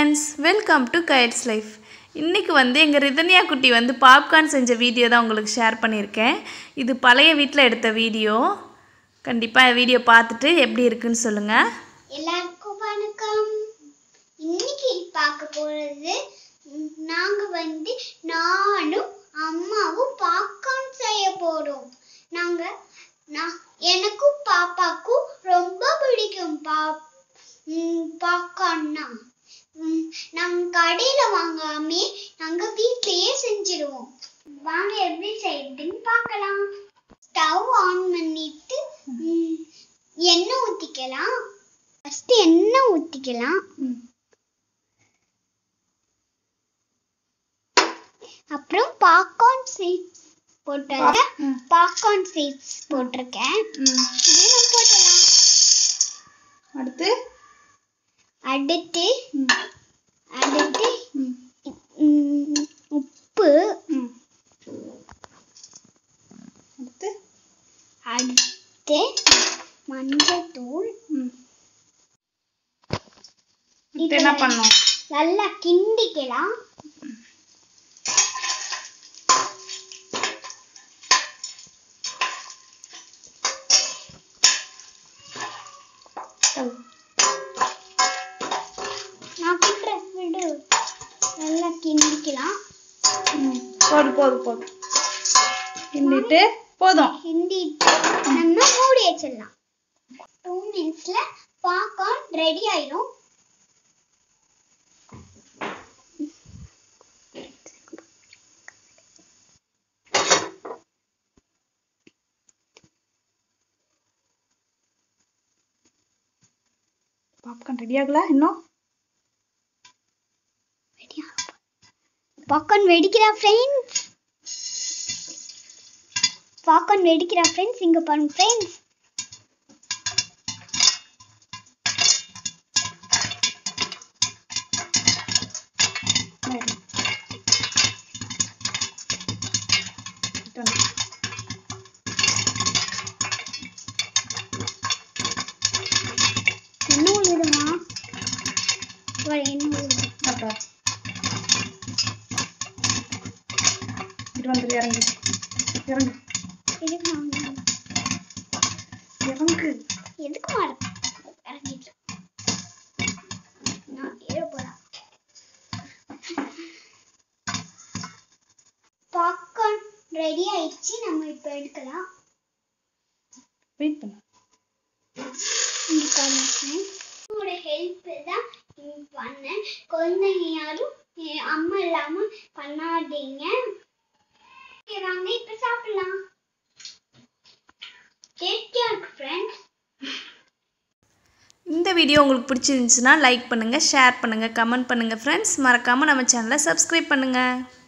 Friends welcome to kites life இன்றைக்கி வந்து எங்கள் ரிதன்யா குட்டி வந்து பாப்கார்ன் செஞ்ச வீடியோ தான் உங்களுக்கு ஷேர் பண்ணியிருக்கேன் இது பழைய வீட்டில் எடுத்த வீடியோ கண்டிப்பாக வீடியோ பார்த்துட்டு எப்படி இருக்குன்னு சொல்லுங்கள் எல்லாருக்கும் வணக்கம் இன்னைக்கு பார்க்க போறது ம், நாங்க வந்து நானும் அம்மாவும் பாப்கார்ன் செய்ய போறோம் நாங்க நான் எனக்கும் பாப்பாக்கும் ரொம்ப பிடிக்கும் பாப் ம், பாப்கார்ன்னா ம், நாங்க கடையில வாங்காமே நாங்க வீட்லயே செஞ்சிருவோம் வாங்க எப்படி செய்யுதுன்னு பார்க்கலாம் ஸ்டவ் ஆன் பண்ணிட்டு ம், எண்ணெய் ஊத்திக்கலாம் ஃபர்ஸ்ட் எண்ணெய் ஊத்திக்கலாம் அப்புறம் பாப்கார்ன் சீட்ஸ் போட்டிருக்கேன் பாப்கார்ன் சீட்ஸ் போட்டிருக்கேன் இது நம்ம போட்டலாம் அடுத்து அடுத்து அடுத்து ம், உப்பு அடுத்து அடுத்து மஞ்சத்தூள் இப்போ என்ன பண்ணோம் நல்லா கிண்டிக்கலாம் நான் கிண்டுறேன் விடு நல்லா கிண்டிக்கலாம் போதும் போதும் போதும் கிண்டிட்டு போதும் கிண்டிட்டு நம்ம மூடி வச்சிடலாம் டூ மினிட்ஸ்ல பாப்கார்ன் ரெடி ஆயிடும் பாப்கார்ன் ரெடி ஆகல இன்னும் பாப்கார்ன் வெடிக்கிறா ஃப்ரெண்ட்ஸ் பாப்கார்ன் வெடிக்கிறா ஃப்ரெண்ட்ஸ் இங்க பாருங்க ஃப்ரெண்ட்ஸ் என்ன விடுமா என்ன விடுமா அப்பா இது வந்து இறங்கு இறங்கு எதுக்கு இறங்கு எதுக்கு மாற இறங்கிட்டு நான் ஏற போறேன் பாப்கார்ன் ரெடி ஆயிடுச்சு நம்ம இப்போ எடுக்கலாம் வெயிட் பண்ணு இங்க பாருங்க friends. உங்களோட ஹெல்ப் தான் இங்க பண்ணேன் குழந்தைங்க யாரும் என் அம்மா இல்லாம பண்ணாதீங்க Okay, வாங்க இப்ப சாப்பிடலாம் டேஸ்டியா இருக்கு ஃப்ரெண்ட்ஸ் இந்த வீடியோ உங்களுக்கு பிடிச்சிருந்துச்சுன்னா லைக் பண்ணுங்கள் ஷேர் பண்ணுங்கள் கமெண்ட் பண்ணுங்கள் ஃப்ரெண்ட்ஸ் மறக்காமல் நம்ம சேனலை சப்ஸ்கிரைப் பண்ணுங்கள்